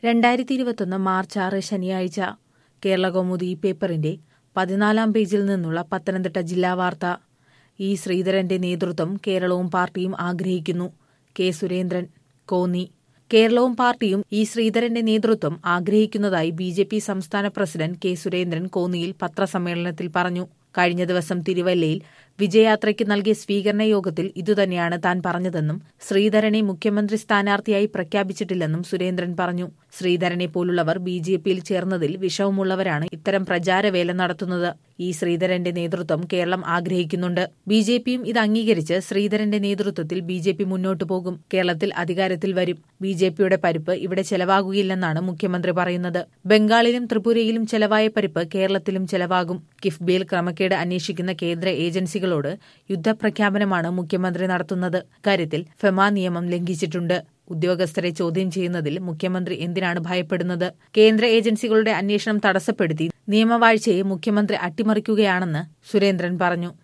രണ്ടായിരത്തി ഇരുപത്തൊന്ന് മാർച്ച് ആറ് ശനിയാഴ്ച കേരള കൗമുദി പേപ്പറിന്റെ പതിനാലാം പേജിൽ നിന്നുള്ള പത്തനംതിട്ട ജില്ലാ വാർത്ത ഇ ശ്രീധരന്റെ നേതൃത്വം കേരളവും പാർട്ടിയും ആഗ്രഹിക്കുന്നു കെ സുരേന്ദ്രൻ കോന്നി കേരളവും പാർട്ടിയും ഇ ശ്രീധരന്റെ നേതൃത്വം ആഗ്രഹിക്കുന്നതായി ബി ജെ പി സംസ്ഥാന പ്രസിഡന്റ് കെ സുരേന്ദ്രൻ കോന്നിയിൽ പത്രസമ്മേളനത്തിൽ പറഞ്ഞു കഴിഞ്ഞ ദിവസം തിരുവല്ലയിൽ വിജയയാത്രയ്ക്ക് നൽകിയ സ്വീകരണ യോഗത്തിൽ ഇതുതന്നെയാണ് താൻ പറഞ്ഞതെന്നും ശ്രീധരനെ മുഖ്യമന്ത്രി സ്ഥാനാർത്ഥിയായി പ്രഖ്യാപിച്ചിട്ടില്ലെന്നും സുരേന്ദ്രൻ പറഞ്ഞു ശ്രീധരനെ പോലുള്ളവർ ബി ജെ പിയിൽ ചേർന്നതിൽ വിഷവുമുള്ളവരാണ് ഇത്തരം പ്രചാരവേല നടത്തുന്നത് ഈ ശ്രീധരന്റെ നേതൃത്വം കേരളം ആഗ്രഹിക്കുന്നുണ്ട് ബി ജെ പിയും ഇത് അംഗീകരിച്ച് ശ്രീധരന്റെ നേതൃത്വത്തിൽ ബി ജെ പി മുന്നോട്ടു പോകും കേരളത്തിൽ അധികാരത്തിൽ വരും ബി ജെ പിയുടെ പരിപ്പ് ഇവിടെ ചെലവാകുകയില്ലെന്നാണ് മുഖ്യമന്ത്രി പറയുന്നത് ബംഗാളിലും ത്രിപുരയിലും ചെലവായ പരിപ്പ് കേരളത്തിലും ചെലവാകും കിഫ്ബിയിൽ ക്രമക്കേട് അന്വേഷിക്കുന്ന കേന്ദ്ര ഏജൻസികളോട് യുദ്ധപ്രഖ്യാപനമാണ് മുഖ്യമന്ത്രി നടത്തുന്നത് കാര്യത്തിൽ ഫെമ നിയമം ലംഘിച്ചിട്ടുണ്ട് ഉദ്യോഗസ്ഥരെ ചോദ്യം ചെയ്യുന്നതിൽ മുഖ്യമന്ത്രി എന്തിനാണ് ഭയപ്പെടുന്നത് കേന്ദ്ര ഏജൻസികളുടെ അന്വേഷണം തടസ്സപ്പെടുത്തി നിയമവാഴ്ചയെ മുഖ്യമന്ത്രി അട്ടിമറിക്കുകയാണെന്ന് സുരേന്ദ്രൻ പറഞ്ഞു